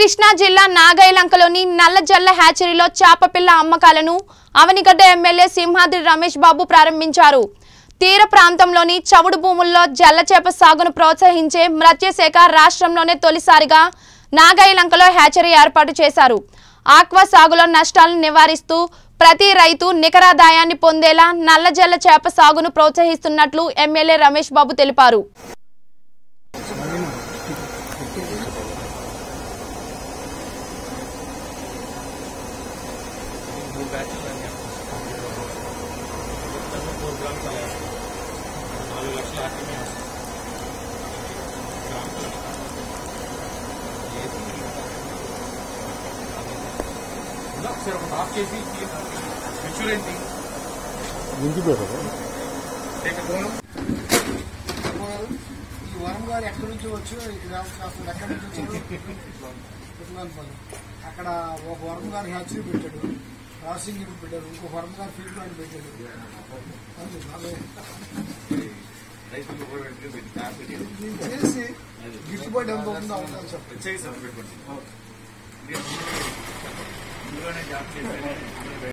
కృష్ణా జిల్లా నాగైలంకలోని నల్లజల్ల హ్యాచరీలో చేపపిల్ల అమ్మకాలను అవనిగడ్డ ఎమ్మెల్యే సింహాద్రి రమేష్ బాబు ప్రారంభించారు తీర ప్రాంతంలోని చవుడు భూముల్లో జల్లచేప సాగును ప్రోత్సహించే మత్స్యశాఖ రాష్ట్రంలోనే తొలిసారిగా నాగైలంకలో హ్యాచరీ ఏర్పాటు చేశారు ఆక్వా సాగులో నష్టాలను నివారిస్తూ ప్రతి రైతు నికరాదాయాన్ని పొందేలా నల్లజల్ల చేప సాగును ప్రోత్సహిస్తున్నట్లు ఎమ్మెల్యే రమేష్ బాబు తెలిపారు ఒకసారి ఒక ఆఫ్ చేసి మెచ్యూరిటీ ఇంటి పెట్టరు ఈ వరం గారు ఎక్కడి నుంచి వచ్చి అసలు ఎక్కడి నుంచి వచ్చారు పుట్టినాన్పల్లి అక్కడ ఒక వరం గారు హ్యాచరీ పెట్టాడు ప్రాసెసింగ్ యూనిట్ పెట్టాడు ఇంకో వరం గారు ఫీల్డ్ ప్లాంట్ పెట్టాడు అది అదే. రైతులు కూడా పెట్టి పెట్టి కాపీ దీన్ని చేసి గిట్టుబాటు ఎంత ఉందో అవకాశం చెప్పండి చేసి పెట్టుకోండి ఇందులోనే జాబ్ చేసి